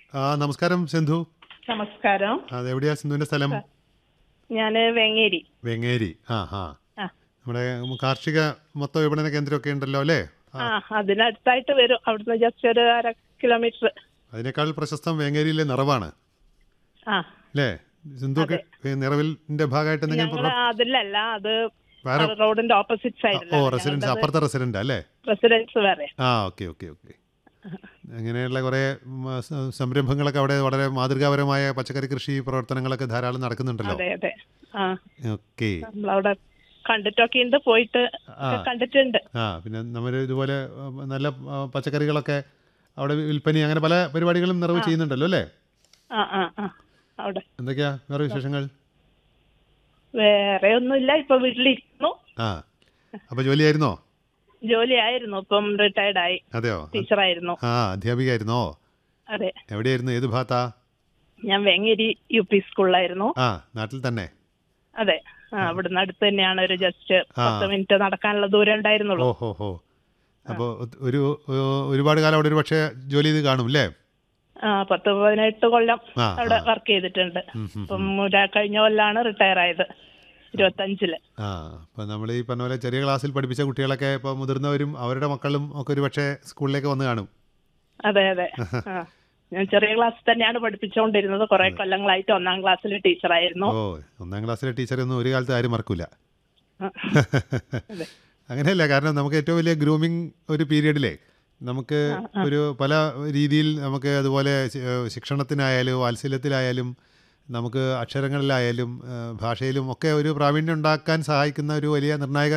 ആ നമസ്കാരം സിന്ധു നമസ്കാരം അത് എവിടെയാ സിന്ധുവിന്റെ സ്ഥലം ഞാൻ വെങ്ങേരി വെങ്ങേരി ആ ആ ആ. നമ്മുടെ കാർഷിക മൊത്ത വിപണന കേന്ദ്രമൊക്കെ ഉണ്ടല്ലോ അല്ലേ ആ അതിനടുത്തായിട്ട് വരും അവിടുന്ന് ജസ്റ്റ് ഒരു അര കിലോമീറ്റർ അതിനേക്കാൾ പ്രശസ്തം വേങ്ങേരിയിലെ നിറവാണ് ആ അല്ലേ സിന്ധു ഒക്കെ നിറവിലിന്റെ ഭാഗമായിട്ട് എന്തെങ്കിലും ഞങ്ങൾ അതിലല്ല അത് വേറെ റോഡിന്റെ ഓപ്പോസിറ്റ് ഓ സൈഡിലാണ് റെസിഡൻസ് അപ്പുറത്തെ റെസിഡന്റ് അല്ലേ റെസിഡൻസ് വേറെ ആ ഓക്കെ ഓക്കെ ഓക്കെ അങ്ങനെയുള്ള കുറേ ഉം, സ- സംരംഭങ്ങളൊക്കെ അവിടെ വളരെ മാതൃകാപരമായ പച്ചക്കറി കൃഷി പ്രവർത്തനങ്ങളൊക്കെ ധാരാളം നടക്കുന്നുണ്ടല്ലോ അതെ അതെ ആ ഓക്കെ നമ്മളവിടെ കണ്ടിട്ടൊക്കെ ഉണ്ട് പോയിട്ട് ഒക്കെ കണ്ടിട്ടുണ്ട് ആ പിന്നെ നമ്മൾ ഇതുപോലെ ഉം, നല്ല ആ, പച്ചക്കറികളൊക്കെ അവിടെ വിൽപ്പന അങ്ങനെ പല പരിപാടികളും നിറവ് ചെയ്യുന്നുണ്ടല്ലോ അല്ലേ ആ ആ ആ അവിടെ എന്തൊക്കെയാ വേറെ വിശേഷങ്ങൾ വേറെ ഒന്നുമില്ല ഇപ്പൊ വീട്ടിലിരുന്നു ആ അപ്പോൾ ജോലിയായിരുന്നോ ജോലിയായിരുന്നു ഇപ്പം റിട്ടയർഡ് ആയി അതെയോ ടീച്ചറായിരുന്നു ആ അധ്യാപികയായിരുന്നോ അതെ എവിടെയായിരുന്നു ഏത് ഭാഗത്താ ഞാൻ വെങ്ങേരി യു പി സ്കൂളിലായിരുന്നു ആ നാട്ടിൽ തന്നെ അതെ ആ അവിടുന്ന് അടുത്ത് തന്നെയാണ് ഒരു ജസ്റ്റ് പത്ത് മിനിറ്റ് നടക്കാനുള്ള ദൂരം ഉണ്ടായിരുന്നുള്ളൂ ഓ ഹോ ഹോ അപ്പോൾ ഒരു ഒ- ഒരുപാട് കാലം അവിടെ ഒരു പക്ഷേ ജോലി ചെയ്ത് കാണും അല്ലേ ആ പത്ത് പതിനെട്ട് കൊല്ലം ആ, അവിടെ വർക്ക് ചെയ്തിട്ടുണ്ട് ഉം, ഉം, ഇപ്പം ഒരു കഴിഞ്ഞ കൊല്ലാണ് റിട്ടയർ ആയത് ഇരുപത്തഞ്ചില് ആ അപ്പം നമ്മൾ ഈ പറഞ്ഞ പോലെ ചെറിയ ക്ലാസ്സിൽ പഠിപ്പിച്ച കുട്ടികളൊക്കെ ഇപ്പോൾ മുതിർന്നവരും അവരുടെ മക്കളും ഒക്കെ ഒരു പക്ഷേ സ്കൂളിലേക്ക് വന്ന് കാണും അതെ അതെ ആ ഞാൻ ചെറിയ ക്ലാസ്സിൽ തന്നെയാണ് പഠിപ്പിച്ചുകൊണ്ടിരുന്നത് കുറെ കൊല്ലങ്ങളായിട്ട് ഒന്നാം ക്ലാസ്സിൽ ടീച്ചറായിരുന്നു ഓ ഒന്നാം ക്ലാസ്സിലെ ടീച്ചറൊന്നും ഒരു കാലത്ത് ആരും മറക്കൂല ആ. അതെ. അങ്ങനെയല്ല കാരണം നമുക്ക് ഏറ്റവും വലിയ ഗ്രൂമിങ് ഒരു പീരീഡിലെ നമുക്ക് ഒരു പല രീതിയിൽ നമുക്ക് അതുപോലെ ശി- ഏഹ് ശിക്ഷണത്തിനായാലും വാത്സല്യത്തിലായാലും നമുക്ക് അക്ഷരങ്ങളിലായാലും ഏഹ് ഭാഷയിലും ഒക്കെ ഒരു പ്രാവീണ്യം ഉണ്ടാക്കാൻ സഹായിക്കുന്ന ഒരു വലിയ നിർണായക